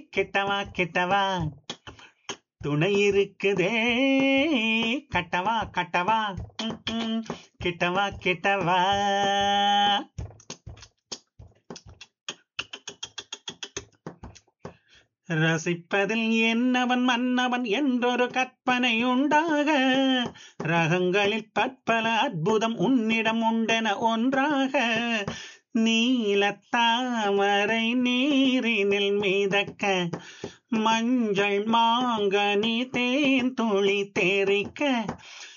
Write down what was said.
கெட்டவா கெட்டவா துணை இருக்குதே கட்டவா கட்டவா ம், ம். கெட்டவா கெட்டவா ரசிப்பதில் என்னவன் மன்னவன் என்றொரு கற்பனை உண்டாக ரகங்களில் பற்பல அற்புதம் உன்னிடம் உண்டென ஒன்றாக நீலத்தாமரை நீரினில் மிதக்க மஞ்சள் மாங்கனி தேன் துளி தேரிக்க